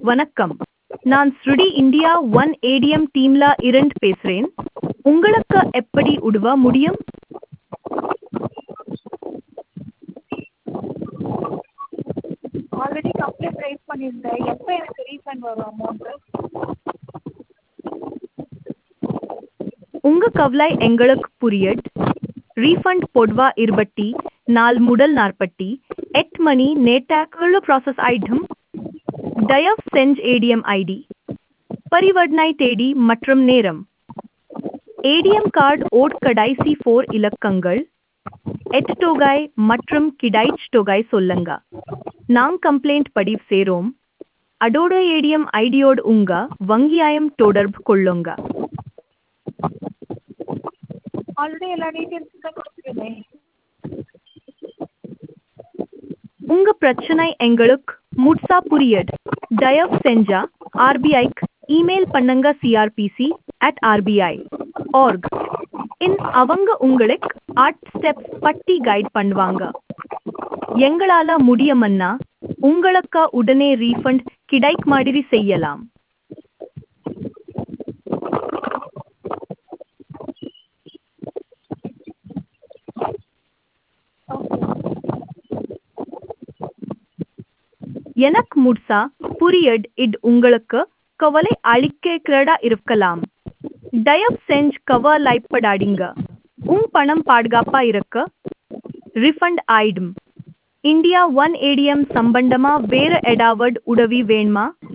வணக்கம் நான் ஸ்ருடி இந்தியா ஒன் ஏடிஎம் டீம்ல இருந்து பேசுறேன் உங்களுக்கு எப்படி உதவ முடியும் ஆல்ரெடி கம்ப்ளைண்ட் ரைஸ் பண்ணியிருந்தேன் எப்போ எனக்கு ரீஃபண்ட் வரும் அமௌண்ட்டு உங்க கவலை எங்களுக்கு புரியுது ரீஃபண்ட் பொதுவா இருபத்தி நாலு முதல் நாற்பத்தி எட்டு மணி நேட்டாக்குள்ள ப்ராசஸ் ஆயிடும் தயவு செஞ்சு ஏடிஎம் ஐடி பரிவர்த்தனை தேதி மற்றும் நேரம் ஏடிஎம் கார்டு ஓட் கடைசி ஃபோர் இலக்கங்கள் எட்டு தொகை மற்றும் கிடைச் தொகை சொல்லுங்க நாங் கம்ப்ளைண்ட் பதிவு சேரோம் அதோட ஏடிஎம் ஐடியோடு உங்க வங்கியாயம் தொடர்பு கொள்ளுங்க ஆல்ரெடி எல்லா டீட்டெயில்ஸும் தான் கொடுத்துருந்தேன் உங்க பிரச்சனை எங்களுக்கு முட்சா புரியுது தயவு செஞ்சா ஆர்பிஐக்கு இமெயில் பண்ணுங்க CRPC at RBI org in அவங்க உங்களுக்கு ஆட் ஸ்டெப்ஸ் பட்டி கைட் பண்ணுவாங்க எங்களால முடியுமன்னா உங்களுக்கு உடனே ரீஃபண்ட் கிடைக் மாதிரி செய்யலாம் எனக்கு முட்சா புரியுது இது உங்களுக்கு கவலை அளிக்கிறதா இருக்கலாம் தயவு செஞ்சு கவலைப்படாதீங்க உங் பணம் பாதுகாப்பா இருக்க ரிஃபண்ட் ஆயிடும் இந்தியா ஒன் ஏடிஎம் சம்பந்தமா வேற ஏதாவது உதவி வேணுமா